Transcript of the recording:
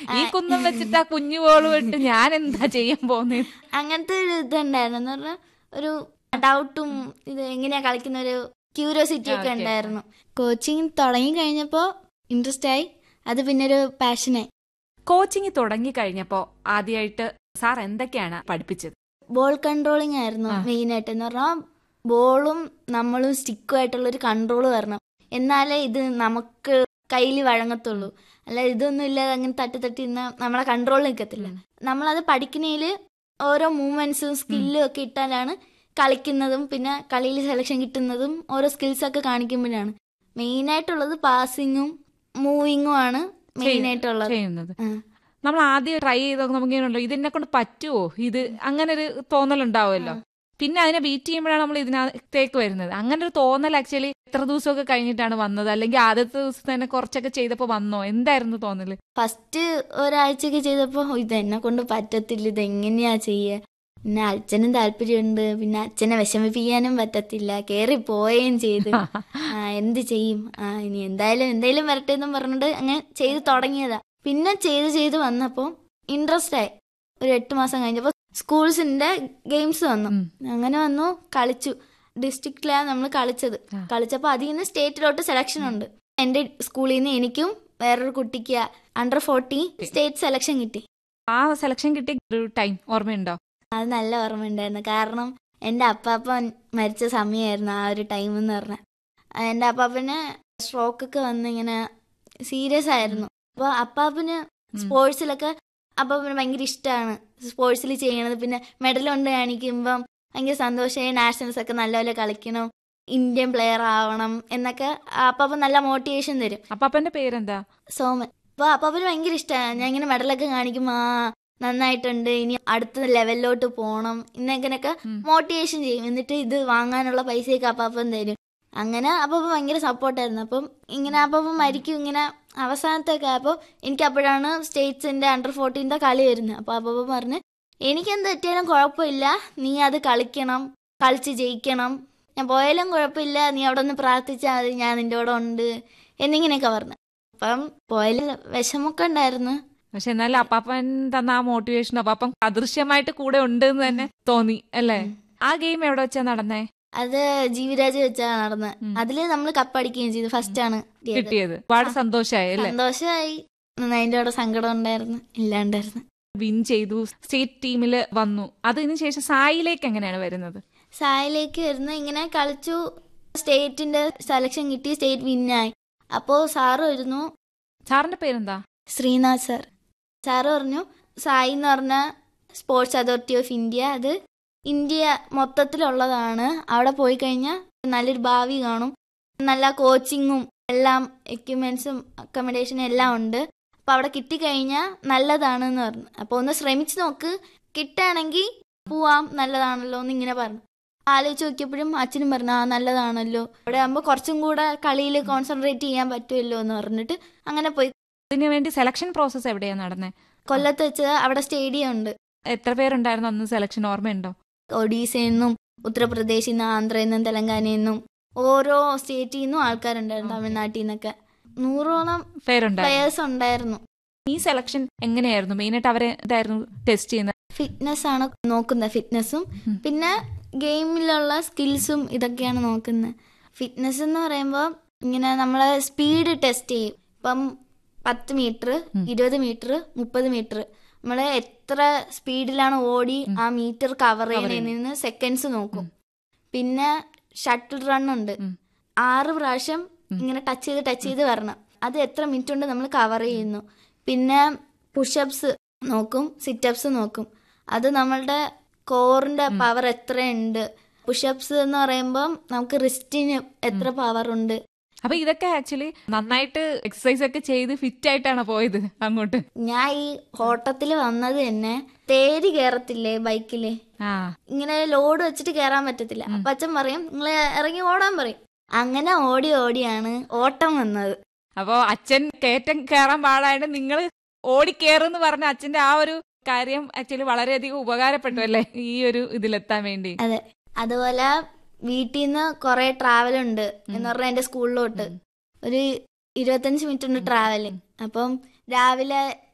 ഈ കുന്നം വെച്ചിട്ട് ആ കുഞ്ഞു ബോളും ഇട്ട് ഞാൻ എന്താ ചെയ്യാൻ പോകുന്നത് അങ്ങനത്തെ ഒരു ഇതുണ്ടായിരുന്നു എന്ന് പറഞ്ഞാൽ ഒരു ഡൗട്ടും ഇത് എങ്ങനെയാ കളിക്കുന്ന ഒരു ക്യൂരിയോസിറ്റി ഒക്കെ Okay. ഉണ്ടായിരുന്നു കോച്ചിങ് തുടങ്ങി കഴിഞ്ഞപ്പോൾ ഇൻട്രസ്റ്റ് ആയി അത് പിന്നെ ഒരു പാഷനായി കോച്ചിങ് തുടങ്ങി കഴിഞ്ഞപ്പോ ആദ്യമായിട്ട് സാർ എന്തൊക്കെയാണ് പഠിപ്പിച്ചത് ബോൾ കൺട്രോളിങ് ആയിരുന്നു ആ. മെയിൻ ആയിട്ട് എന്ന് പറഞ്ഞാൽ ബോളും നമ്മളും സ്റ്റിക്കും ആയിട്ടുള്ള ഒരു കൺട്രോൾ വരണം എന്നാലേ ഇത് നമുക്ക് കയ്യിൽ വഴങ്ങത്തുള്ളൂ അല്ല ഇതൊന്നും ഇല്ലാതെ അങ്ങനെ തട്ടി തട്ടി നിന്നാ നമ്മളെ കൺട്രോൾ നിൽക്കത്തില്ല നമ്മളത് പഠിക്കുന്നതിൽ ഓരോ മൂവ്മെന്റ്സും സ്കില്ലും ഒക്കെ ഇട്ടാലാണ് കളിക്കുന്നതും പിന്നെ കളിയിൽ സെലക്ഷൻ കിട്ടുന്നതും ഓരോ സ്കിൽസ് ഒക്കെ കാണിക്കുമ്പോഴാണ് മെയിൻ ആയിട്ടുള്ളത് പാസിങ്ങും മൂവിങ്ങും ആണ് മെയിൻ ആയിട്ടുള്ളത് ചെയ്യുന്നത് ആ. നമ്മൾ ആദ്യം ട്രൈ ചെയ്തൊക്കെ നമുക്ക് ഇങ്ങനെയുണ്ടോ ഇതിനെ കൊണ്ട് പറ്റുമോ ഇത് അങ്ങനെ ഒരു തോന്നലുണ്ടാവുമല്ലോ പിന്നെ അതിനെ ബീറ്റ് ചെയ്യുമ്പോഴാണ് നമ്മൾ ഇതിനകത്തേക്ക് വരുന്നത് അങ്ങനെ ഒരു തോന്നൽ ആക്ച്വലി എത്ര ദിവസമൊക്കെ കഴിഞ്ഞിട്ടാണ് വന്നത് അല്ലെങ്കിൽ ആദ്യത്തെ ദിവസം തന്നെ കുറച്ചൊക്കെ ചെയ്തപ്പോ വന്നോ എന്തായിരുന്നു തോന്നല് ഫസ്റ്റ് ഒരാഴ്ചയൊക്കെ ചെയ്തപ്പോ "ഓ, ഇത് എന്നെ കൊണ്ട് പറ്റത്തില്ല ഇത് എങ്ങനെയാ ചെയ്യുക പിന്നെ അച്ഛനും താല്പര്യമുണ്ട് പിന്നെ അച്ഛനെ വിഷമിപ്പിക്കാനും പറ്റത്തില്ല കേറി പോവുകയും ചെയ്ത് ആ എന്ത് ചെയ്യും ആ ഇനി എന്തായാലും എന്തായാലും വരട്ടെ എന്നും പറഞ്ഞിട്ട് അങ്ങനെ ചെയ്ത് തുടങ്ങിയതാ പിന്നെ ചെയ്ത് ചെയ്ത് വന്നപ്പോ ഇൻട്രസ്റ്റ് ആയി ഒരു എട്ട് മാസം കഴിഞ്ഞപ്പോ സ്കൂൾസിന്റെ ഗെയിംസ് വന്നു ഉം. അങ്ങനെ വന്നു കളിച്ചു ഡിസ്ട്രിക്റ്റിലാണ് നമ്മൾ കളിച്ചത് ആ. കളിച്ചപ്പോൾ അതിൽ നിന്ന് സ്റ്റേറ്റിലോട്ട് സെലക്ഷൻ ഉണ്ട് എന്റെ സ്കൂളിൽ നിന്ന് എനിക്കും വേറൊരു കുട്ടിക്ക് അണ്ടർ ഫോർട്ടി സ്റ്റേറ്റ് സെലക്ഷൻ കിട്ടി ആ സെലക്ഷൻ കിട്ടിയ ഒരു ടൈം ഓർമ്മയുണ്ടോ അത് നല്ല ഓർമ്മയുണ്ടായിരുന്നു കാരണം എൻ്റെ അപ്പാപ്പൻ മരിച്ച സമയമായിരുന്നു ആ ഒരു ടൈം എന്ന് പറഞ്ഞാൽ എൻ്റെ അപ്പാപ്പന് സ്ട്രോക്ക് ഒക്കെ വന്ന് ഇങ്ങനെ സീരിയസ് ആയിരുന്നു അപ്പോൾ അപ്പാപ്പന് ഉം. സ്പോർട്സിലൊക്കെ അപ്പാപ്പന് ഭയങ്കര ഇഷ്ടമാണ് സ്പോർട്സിൽ ചെയ്യണത് പിന്നെ മെഡൽ കൊണ്ട് കാണിക്കുമ്പം ഭയങ്കര സന്തോഷമായി നാഷണൽസ് ഒക്കെ നല്ലപോലെ കളിക്കണം ഇന്ത്യൻ പ്ലെയർ ആവണം എന്നൊക്കെ അപ്പാപ്പൻ നല്ല മോട്ടിവേഷൻ തരും അപ്പാപ്പന്റെ പേരെന്താ സോമൻ അപ്പൊ അപ്പാപ്പന് ഭയങ്കര ഇഷ്ടമാണ് ഞാൻ ഇങ്ങനെ മെഡലൊക്കെ കാണിക്കുമ്പോ ആ നന്നായിട്ടുണ്ട് ഇനി അടുത്ത ലെവലിലോട്ട് പോണം ഇന്നങ്ങനെയൊക്കെ ഉം. മോട്ടിവേഷൻ ചെയ്യും എന്നിട്ട് ഇത് വാങ്ങാനുള്ള പൈസയൊക്കെ അപ്പാപ്പൻ തരും അങ്ങനെ അപ്പാപ്പൻ ഭയങ്കര സപ്പോർട്ടായിരുന്നു അപ്പം ഇങ്ങനെ അപ്പാപ്പൻ മരിക്കും ഇങ്ങനെ അവസാനത്തൊക്കെ ആയപ്പോൾ എനിക്ക് അപ്പോഴാണ് സ്റ്റേറ്റ്സിന്റെ അണ്ടർ ഫോർട്ടീൻ്റെ കളി വരുന്നത് അപ്പോൾ അപ്പാപ്പൻ പറഞ്ഞ് എനിക്കെന്ത് പറ്റിയാലും കുഴപ്പമില്ല നീ അത് കളിക്കണം കളിച്ച് ജയിക്കണം ഞാൻ പോയാലും കുഴപ്പമില്ല നീ അവിടെ ഒന്ന് പ്രാർത്ഥിച്ചാൽ മതി ഞാൻ നിന്റെ കൂടെ ഉണ്ട് എന്നിങ്ങനെയൊക്കെ പറഞ്ഞു അപ്പം പോയാലും വിഷമൊക്കെ ഉണ്ടായിരുന്നു പക്ഷെ എന്നാലും അപ്പാപ്പൻ തന്ന ആ മോട്ടിവേഷൻ അപ്പാപ്പൻ അദൃശ്യമായിട്ട് കൂടെ ഉണ്ട് എന്ന് തന്നെ തോന്നി അല്ലേ ആ ഗെയിം എവിടെ വെച്ചാ നടന്നേ അത് ജീവിരാജ് വെച്ചാണ് നടന്നത് ഉം. അതില് നമ്മൾ കപ്പടിക്കുകയും ചെയ്തു ഫസ്റ്റ് ആണ് കിട്ടിയത്. കിട്ടിയത് ഒരുപാട് സന്തോഷമായി അല്ലേ സന്തോഷമായി അതിന്റെ അവിടെ സങ്കടം ഉണ്ടായിരുന്നു ഇല്ലാണ്ടായിരുന്നു വിൻ ചെയ്തു സ്റ്റേറ്റ് ടീമിൽ വന്നു അതിന് ശേഷം സായിലേക്ക് എങ്ങനെയാണ് വരുന്നത് സായിലേക്ക് വരുന്ന ഇങ്ങനെ കളിച്ചു സ്റ്റേറ്റിന്റെ സെലക്ഷൻ കിട്ടി സ്റ്റേറ്റ് വിന്നായി അപ്പോ സാറ് വരുന്നു സാറിന്റെ പേരെന്താ ശ്രീനാഥ് സാർ സാറ് പറഞ്ഞു സായി എന്ന് പറഞ്ഞ സ്പോർട്സ് അതോറിറ്റി ഓഫ് ഇന്ത്യ അത് ഇന്ത്യ മൊത്തത്തിലുള്ളതാണ് അവിടെ പോയി കഴിഞ്ഞാൽ നല്ലൊരു ഭാവി കാണും നല്ല കോച്ചിങ്ങും എല്ലാം എക്യുപ്മെന്റ്സും അക്കോമഡേഷനും എല്ലാം ഉണ്ട് അപ്പൊ അവിടെ കിട്ടിക്കഴിഞ്ഞാൽ നല്ലതാണെന്ന് പറഞ്ഞു അപ്പൊ ഒന്ന് ശ്രമിച്ചു നോക്ക് കിട്ടുകയാണെങ്കിൽ പോവാം നല്ലതാണല്ലോ എന്ന് ഇങ്ങനെ പറഞ്ഞു ആലോചിച്ച് നോക്കിയപ്പോഴും അച്ഛനും പറഞ്ഞു ആ നല്ലതാണല്ലോ അവിടെ ആകുമ്പോൾ കുറച്ചും കൂടെ കളിയിൽ കോൺസെൻട്രേറ്റ് ചെയ്യാൻ പറ്റുമല്ലോ എന്ന് പറഞ്ഞിട്ട് അങ്ങനെ പോയി അതിനു വേണ്ടി സെലക്ഷൻ പ്രോസസ് എവിടെയാ നടന്നേ കൊല്ലത്ത് വെച്ച് അവിടെ സ്റ്റേഡിയം ഉണ്ട് എത്ര പേരുണ്ടായിരുന്നു അന്ന് സെലക്ഷൻ ഓർമ്മയുണ്ടോ ഒഡീസയിൽ നിന്നും ഉത്തർപ്രദേശിൽ നിന്നും ആന്ധ്രയിൽ നിന്നും തെലങ്കാനയിൽ നിന്നും ഓരോ സ്റ്റേറ്റിൽ നിന്നും ആൾക്കാരുണ്ടായിരുന്നു തമിഴ്നാട്ടിൽ നിന്നൊക്കെ നൂറോളം പേരുണ്ടായിരുന്നു പ്ലെയേഴ്സ് ഉണ്ടായിരുന്നു ഈ സെലക്ഷൻ എങ്ങനെയായിരുന്നു മെയിനായിട്ട് അവരെ ഇതായിരുന്നു ടെസ്റ്റ് ചെയ്യുന്നത് ഫിറ്റ്നസ് ആണ് നോക്കുന്നത് ഫിറ്റ്നസ്സും ഉം. പിന്നെ ഗെയിമിലുള്ള സ്കിൽസും ഇതൊക്കെയാണ് നോക്കുന്നത് ഫിറ്റ്നസ് എന്ന് പറയുമ്പോൾ ഇങ്ങനെ നമ്മളെ സ്പീഡ് ടെസ്റ്റ് ചെയ്യും ഇപ്പം പത്ത് മീറ്റർ ഉം. ഇരുപത് മീറ്റർ മുപ്പത് മീറ്റർ നമ്മൾ എത്ര സ്പീഡിലാണ് ഓടി ഉം. ആ മീറ്റർ കവർ ചെയ്യുന്നത്. ചെയ്യുന്നതിന് സെക്കൻഡ്സ് നോക്കും ഉം. പിന്നെ ഷട്ടിൽ റൺ ഉണ്ട് ഉം. ആറ് പ്രാവശ്യം ഉം. ഇങ്ങനെ ടച്ച് ചെയ്ത് ടച്ച് ചെയ്ത് വരണം അത് എത്ര മിനിറ്റ് കൊണ്ട് നമ്മൾ കവർ ചെയ്യുന്നു പിന്നെ പുഷപ്സ് നോക്കും സിറ്റപ്സ് നോക്കും അത് നമ്മളുടെ കോറിന്റെ ഉം. പവർ എത്രയുണ്ട് പുഷപ്സ് എന്ന് പറയുമ്പം നമുക്ക് റിസ്റ്റിന് എത്ര പവർ ഉണ്ട് അപ്പൊ ഇതൊക്കെ ആക്ച്വലി നന്നായിട്ട് എക്സസൈസ് ഒക്കെ ചെയ്ത് ഫിറ്റ് ആയിട്ടാണ് പോയത് അങ്ങോട്ട് ഞാൻ ഈ ഓട്ടത്തിൽ വന്നത് തന്നെ തേരി കയറത്തില്ലേ ബൈക്കില് ആ ഇങ്ങനെ ലോഡ് വെച്ചിട്ട് കയറാൻ പറ്റത്തില്ല ഉം. അപ്പൊ അച്ഛൻ പറയും നിങ്ങൾ ഇറങ്ങി ഓടാൻ പറയും അങ്ങനെ ഓടി ഓടിയാണ് ഓട്ടം വന്നത് അപ്പോ അച്ഛൻ കയറ്റം കയറാൻ പാടായിട്ട് നിങ്ങൾ ഓടിക്കേറെന്ന് പറഞ്ഞ അച്ഛന്റെ ആ ഒരു കാര്യം ആക്ച്വലി വളരെയധികം ഉപകാരപ്പെട്ടു അല്ലേ ഈ ഒരു ഇതിലെത്താൻ വേണ്ടി അതെ അതുപോലെ വീട്ടിൽ നിന്ന് കുറെ ട്രാവൽ ഉണ്ട് എന്ന് പറഞ്ഞാൽ എന്റെ സ്കൂളിലോട്ട് ഉം. ഒരു ഇരുപത്തഞ്ച് മിനിറ്റ് ഉണ്ട് ട്രാവല് അപ്പം രാവിലെ